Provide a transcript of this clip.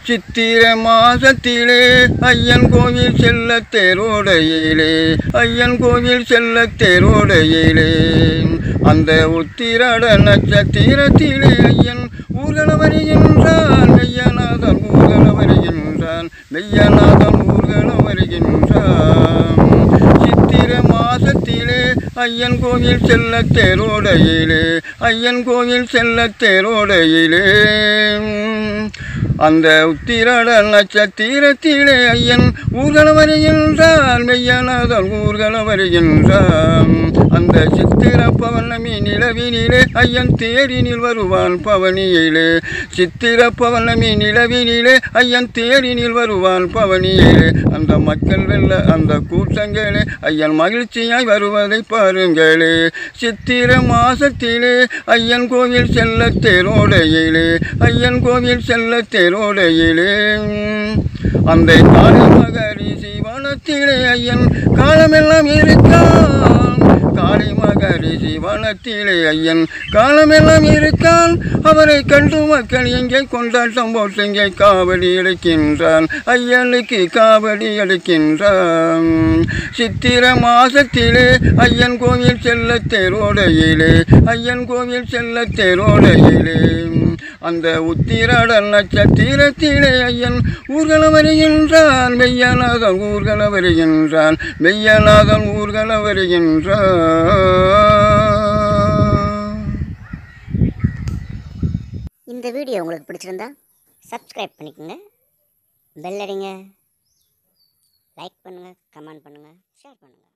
சித்திர மாசத்திலே ஐயன் கோவில் செல்ல தேரோடையிலே ஐயன் கோவில் செல்ல தேரோடையிலே அந்த உத்திரட நட்சத்திரத்திலே ஐயன் ஊர்கல வருகின்றான் மெய்யநாதன் ஊர்கல வருகின்றான் மெய்யநாதன் ஊர்கல வருகின்றான் சித்திர மாசத்திலே ஐயன் கோவில் செல்ல தேரோடையிலே ஐயன் கோவில் செல்ல தேரோடையிலே அந்த உத்திரட நட்சத்திரத்திலே ஐயன் ஊர்கல வருகின்றான் மெய்யநாதன் ஊர்கல வருகின்றான் அந்த சித்திர பௌர்ணமி நிலவினிலே ஐயன் தேரினில் வருவான் பவனியிலே சித்திர பௌர்ணமி நிலவினிலே ஐயன் தேரினில் வருவான் பவனியிலே அந்த மக்கள் வெல்ல அந்த கூட்டங்களே ஐயன் மகிழ்ச்சியாய் வருவதை பாருங்களே சித்திர மாசத்திலே ஐயன் கோவில் செல்ல தேரோடையிலே ஐயன் கோவில் செல்ல தேரோடையிலே அந்த காளி மகரிஷி வனத்திலே ஐயன் காலமெல்லாம் இருக்கான் காளி மகரிஷி வனத்திலே ஐயன் காலமெல்லாம் இருக்கான் அவரை கண்டு மக்கள் எங்கே கொண்டாட்டம் போட்டு இங்கே காவடி எடுக்கின்றான் ஐயனுக்கு காவடி எடுக்கின்றான் சித்திர மாசத்திலே ஐயன் கோவில் செல்ல தேரோடையிலே ஐயன் கோவில் செல்ல தேரோடையிலே அந்த உத்திரட நட்சத்திரத்திலே ஐயன் ஊர்கல வருகின்றான் மெய்யநாதன் ஊர்கல வருகின்றான் மெய்யநாதன் ஊர்கல வருகின்றான் இந்த வீடியோ உங்களுக்கு பிடிச்சிருந்தா சப்ஸ்கிரைப் பண்ணிக்கோங்க பெல் அடிங்க லைக் பண்ணுங்கள் கமெண்ட் பண்ணுங்கள் ஷேர் பண்ணுங்கள்